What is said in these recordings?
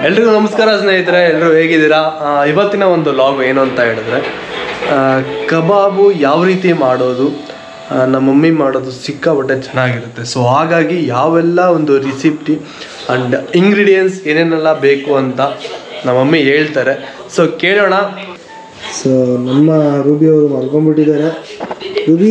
ಎಲ್ರಿಗೂ ನಮಸ್ಕಾರ ಸ್ನೇಹಿತರೆ ಎಲ್ಲರೂ ಹೇಗಿದ್ದೀರಾ ಆ, ಇವತ್ತಿನ ಒಂದು ಲಾಗ್ ಏನು ಅಂತ ಹೇಳಿದ್ರೆ ಆ, ಕಬಾಬು ಯಾವ ರೀತಿ ಮಾಡೋದು ಆ, ನಮ್ಮ ಮಮ್ಮಿ ಮಾಡೋದು ಸಿಕ್ಕಾಪಟ್ಟೆ ಚೆನ್ನಾಗಿರುತ್ತೆ ಸೊ ಹಾಗಾಗಿ ಯಾವೆಲ್ಲ ಒಂದು ರೆಸಿಪ್ಟಿ ಆ್ಯಂಡ್ ಇಂಗ್ರೀಡಿಯೆಂಟ್ಸ್ ಏನೇನೆಲ್ಲ ಬೇಕು ಅಂತ ನಮ್ಮ ಮಮ್ಮಿ ಹೇಳ್ತಾರೆ ಸೊ ಕೇಳೋಣ ಸೊ ನಮ್ಮ ರೂಬಿ ಅವರು ಮಲ್ಕೊಂಡ್ಬಿಟ್ಟಿದ್ದಾರೆ ರೂಬಿ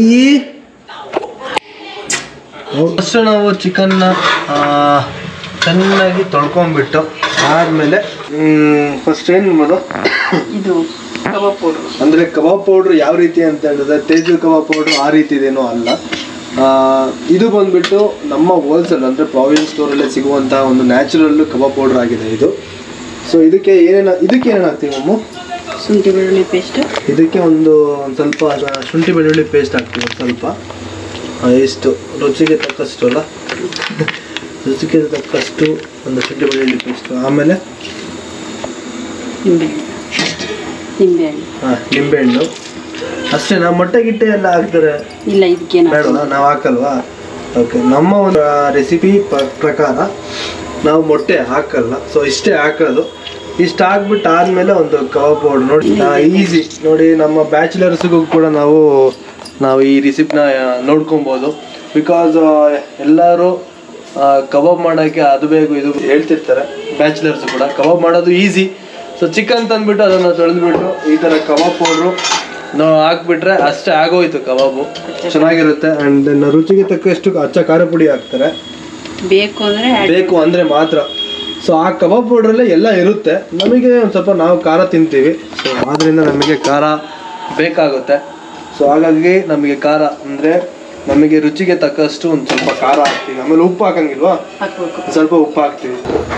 ಫಸ್ಟ್ ನಾವು ಚಿಕನ್ನ ಚೆನ್ನಾಗಿ ತೊಳ್ಕೊಂಬಿಟ್ಟು ಆದಮೇಲೆ ಫಸ್ಟ್ ಏನು ಮಾಡೋದು ಇದು ಕಬಾಬ್ ಪೌಡ್ರು ಅಂದರೆ ಕಬಾಬ್ ಪೌಡ್ರ್ ಯಾವ ರೀತಿ ಅಂತ ಹೇಳಿದ್ರೆ ತೇಜು ಕಬಾಬ್ ಪೌಡ್ರ್ ಆ ರೀತಿ ಇದೇನೋ ಅಲ್ಲ ಆ, ಇದು ಬಂದ್ಬಿಟ್ಟು ನಮ್ಮ ಹೋಲ್ಸೇಲ್ ಅಂದರೆ ಪ್ರಾವಿಯನ್ ಸ್ಟೋರಲ್ಲೇ ಸಿಗುವಂಥ ಒಂದು ನ್ಯಾಚುರಲ್ ಕಬಾಬ್ ಪೌಡ್ರ್ ಆಗಿದೆ ಇದು ಸೊ ಇದಕ್ಕೆ ಏನೇನು ಇದಕ್ಕೆ ಏನೇನು ಹಾಕ್ತೀವಿ ಮಮ್ಮು ಶುಂಠಿ ಬೆಳ್ಳುಳ್ಳಿ ಪೇಸ್ಟ್ ಇದಕ್ಕೆ ಒಂದು ಒಂದು ಸ್ವಲ್ಪ ಅದ- ಶುಂಠಿ ಬೆಳ್ಳುಳ್ಳಿ ಪೇಸ್ಟ್ ಹಾಕ್ತೀವಿ ಒಂದು ಸ್ವಲ್ಪ ಆ, ಎಷ್ಟು ರುಚಿಗೆ ತಕ್ಕಷ್ಟು ಅಲ್ಲ ರುಚಿಗೆ ತಕ್ಕಷ್ಟು ಒಂದು ಶುಂಠಿ ಬೆಳ್ಳುಳ್ಳಿ ಪೇಸ್ಟು ಆಮೇಲೆ ನಿಂಬೆ ನಿಂಬೆಹಣ್ಣು ಹಾಂ ನಿಂಬೆಹಣ್ಣು ಅಷ್ಟೇನಾ ಮೊಟ್ಟೆ ಗಿಟ್ಟೆ ಎಲ್ಲ ಹಾಕ್ತಾರೆ ಇಲ್ಲ ಇದಕ್ಕೇನು ಬೇಡವಾ ನಾವು ಹಾಕಲ್ವಾ ಓಕೆ ನಮ್ಮ ಒಂದು ರೆಸಿಪಿ ಪ್ರಕಾರ ನಾವು ಮೊಟ್ಟೆ ಹಾಕಲ್ಲ ಸೊ ಇಷ್ಟೇ ಹಾಕೋದು ಇಷ್ಟು ಹಾಕ್ಬಿಟ್ಟು ಆದಮೇಲೆ ಒಂದು ಕಬಾಬ್ ಪೌಡ್ರ್ ನೋಡಿ ಈಸಿ ನೋಡಿ ನಮ್ಮ ಬ್ಯಾಚುಲರ್ಸ್ಗೂ ಕೂಡ ನಾವು ನಾವು ಈ ರೆಸಿಪಿನ ನೋಡ್ಕೊಬೋದು ಬಿಕಾಸ್ ಎಲ್ಲರೂ ಆ, ಕಬಾಬ್ ಮಾಡೋಕ್ಕೆ ಅದು ಬೇಕು ಇದು ಹೇಳ್ತಿರ್ತಾರೆ ಬ್ಯಾಚುಲರ್ಸ್ ಕೂಡ ಕಬಾಬ್ ಮಾಡೋದು ಈಸಿ ಸೊ ಚಿಕನ್ ತಂದ್ಬಿಟ್ಟು ಅದನ್ನು ತೊಳೆದ್ಬಿಟ್ಟು ಈ ಥರ ಕಬಾಬ್ ಪೌಡ್ರು ನಾವು ಹಾಕ್ಬಿಟ್ರೆ ಅಷ್ಟೇ ಆಗೋಯ್ತು ಕಬಾಬು ಚೆನ್ನಾಗಿರುತ್ತೆ ಆ್ಯಂಡ್ ರುಚಿಗೆ ತಕ್ಕಷ್ಟು ಅಚ್ಚ ಖಾರ ಪುಡಿ ಹಾಕ್ತಾರೆ ಬೇಕು ಅಂದರೆ ಬೇಕು ಅಂದರೆ ಮಾತ್ರ ಸೊ ಆ ಕಬಾಬ್ ಪೌಡ್ರಲ್ಲೇ ಎಲ್ಲ ಇರುತ್ತೆ ನಮಗೆ ಒಂದು ಸ್ವಲ್ಪ ನಾವು ಖಾರ ತಿಂತೀವಿ ಸೊ ಆದ್ದರಿಂದ ನಮಗೆ ಖಾರ ಬೇಕಾಗುತ್ತೆ ಸೊ ಹಾಗಾಗಿ ನಮಗೆ ಖಾರ ಅಂದರೆ ನಮಗೆ ರುಚಿಗೆ ತಕ್ಕಷ್ಟು ಒಂದು ಸ್ವಲ್ಪ ಖಾರ ಹಾಕ್ತೀವಿ ಆಮೇಲೆ ಉಪ್ಪು ಹಾಕಂಗಿಲ್ವಾ ಹಾಕ್ಬೇಕು ಒಂದ್ ಸ್ವಲ್ಪ ಉಪ್ಪು ಹಾಕ್ತೀವಿ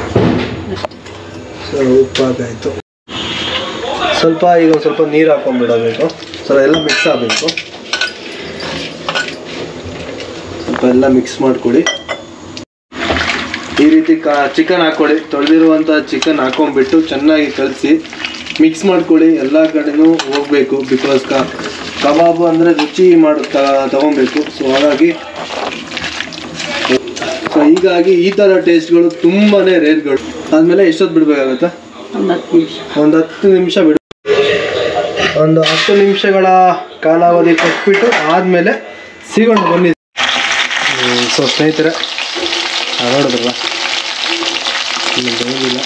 ಸೊ ಉಪ್ಪು ಹಾಕಾಯ್ತು ಸ್ವಲ್ಪ ಈಗ ಒಂದು ಸ್ವಲ್ಪ ನೀರು ಹಾಕೊಂಡ್ಬಿಡಬೇಕು ಸ್ವಲ್ಪ ಎಲ್ಲ ಮಿಕ್ಸ್ ಆಗಬೇಕು ಸ್ವಲ್ಪ ಎಲ್ಲ ಮಿಕ್ಸ್ ಮಾಡ್ಕೊಳ್ಳಿ ಈ ರೀತಿ ಕಾ ಚಿಕನ್ ಹಾಕ್ಕೊಳ್ಳಿ ತೊಳೆದಿರುವಂಥ ಚಿಕನ್ ಹಾಕೊಂಡ್ಬಿಟ್ಟು ಚೆನ್ನಾಗಿ ಕಲಸಿ ಮಿಕ್ಸ್ ಮಾಡ್ಕೊಳ್ಳಿ ಎಲ್ಲ ಕಡೆನೂ ಹೋಗಬೇಕು ಬಿಕಾಸ್ ಕ ಕಬಾಬು ಅಂದರೆ ರುಚಿ ಮಾಡಿ ತಗೊಬೇಕು ಸೊ ಹಾಗಾಗಿ ಸೊ ಹೀಗಾಗಿ ಈ ಥರ ಟೇಸ್ಟ್ಗಳು ತುಂಬಾ ರೇರ್ಗಳು ಆದಮೇಲೆ ಎಷ್ಟೊತ್ತು ಬಿಡಬೇಕಾಗುತ್ತೆ ಒಂದು ಹತ್ತು ನಿಮಿಷ ಒಂದು ಹತ್ತು ನಿಮಿಷ ಬಿಡು ಒಂದು ಹತ್ತು ನಿಮಿಷಗಳ ಕಾಲಾವಧಿ ಕೊಟ್ಬಿಟ್ಟು ಆದಮೇಲೆ ಸಿಗೋಣ ಬನ್ನಿ ಸೊ ಸ್ನೇಹಿತರೆ ಆ, ನೋಡಿದ್ರಲ್ಲ ಇನ್ನು ಬೇಯೋದಿಲ್ಲ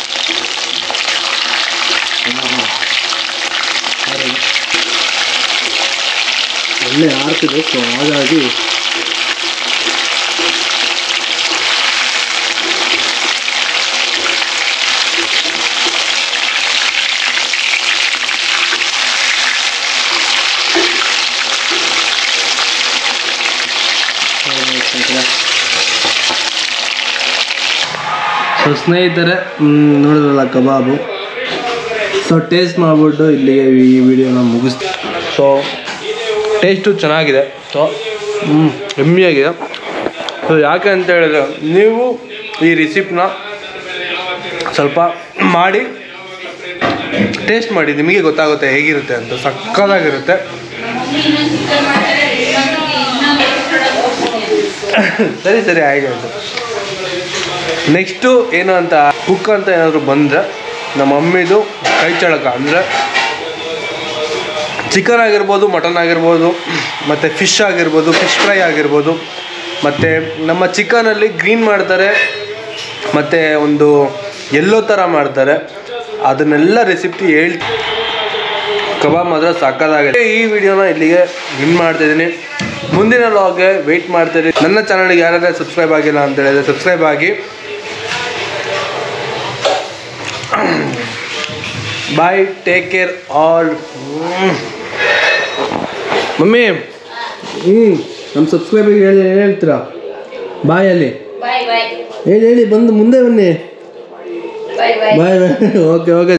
ಒಳ್ಳೆ ಆರ್ತಿದೆ ಸೊ ಹಾಗಾಗಿ ಸೊ ಸ್ನೇಹಿತರೆ ಮ್, ನೋಡಿದ್ರಲ್ಲ ಕಬಾಬು ಸೊ ಟೇಸ್ಟ್ ಮಾಡಿಬಿಟ್ಟು ಇಲ್ಲಿಗೆ ಈ ವಿಡಿಯೋನ ಮುಗಿಸ್ತೀವಿ ಸೊ ಟೇಸ್ಟು ಚೆನ್ನಾಗಿದೆ ಸೊ ಹ್ಞೂ ಹೆಮ್ಮೆಯಾಗಿದೆ ಸೊ ಯಾಕೆ ಅಂತ ಹೇಳಿದ್ರೆ ನೀವು ಈ ರೆಸಿಪ್ನ ಸ್ವಲ್ಪ ಮಾಡಿ ಟೇಸ್ಟ್ ಮಾಡಿ ನಿಮಗೆ ಗೊತ್ತಾಗುತ್ತೆ ಹೇಗಿರುತ್ತೆ ಅಂತ ಸಕ್ಕತ್ತಾಗಿರುತ್ತೆ ಸರಿ ಸರಿ ಆಯ್ತು ನೆಕ್ಸ್ಟು ಏನು ಅಂತ ಕುಕ್ ಅಂತ ಏನಾದರೂ ಬಂದರೆ ನಮ್ಮ ಮಮ್ಮಿದು ಕೈ ಚಳಕ ಅಂದರೆ ಚಿಕನ್ ಆಗಿರ್ಬೋದು ಮಟನ್ ಆಗಿರ್ಬೋದು ಮತ್ತು ಫಿಶ್ ಆಗಿರ್ಬೋದು ಫಿಶ್ ಫ್ರೈ ಆಗಿರ್ಬೋದು ಮತ್ತು ನಮ್ಮ ಚಿಕನಲ್ಲಿ ಗ್ರೀನ್ ಮಾಡ್ತಾರೆ ಮತ್ತು ಒಂದು ಎಲ್ಲೋ ಥರ ಮಾಡ್ತಾರೆ ಅದನ್ನೆಲ್ಲ ರೆಸಿಪಿ ಹೇಳ್ ಕಬಾಬ್ ಮಾತ್ರ ಸಕ್ಕತ್ತಾಗಿದೆ ಈ ವಿಡಿಯೋನ ಇಲ್ಲಿಗೆ ವಿನ್ ಮಾಡ್ತಿದ್ದೀನಿ ಮುಂದಿನ ಲಾಗ್ಗೆ ವೆಯ್ಟ್ ಮಾಡ್ತೀರಿ ನನ್ನ ಚಾನಲ್ಗೆ ಯಾರಾದ್ರೂ ಸಬ್ಸ್ಕ್ರೈಬ್ ಆಗಿಲ್ಲ ಅಂತ ಹೇಳಿದ್ರೆ ಸಬ್ಸ್ಕ್ರೈಬ್ ಆಗಿ bye take care all mummy ಹ್ಞೂ ನಮ್ಮ ಸಬ್ಸ್ಕ್ರೈಬರ್ಗೆ ಹೇಳಿ ಏನು ಹೇಳ್ತೀರಾ ಬಾಯ್ ಅಲ್ಲಿ ಬಾಯ್ ಬಾಯ್ ಹೇಳಿ ಹೇಳಿ ಬಂದು ಮುಂದೆ ಬನ್ನಿ ಬಾಯ್ ಬಾಯ್ ಬಾಯ್ ಬಾಯ್ ಓಕೆ ಓಕೆ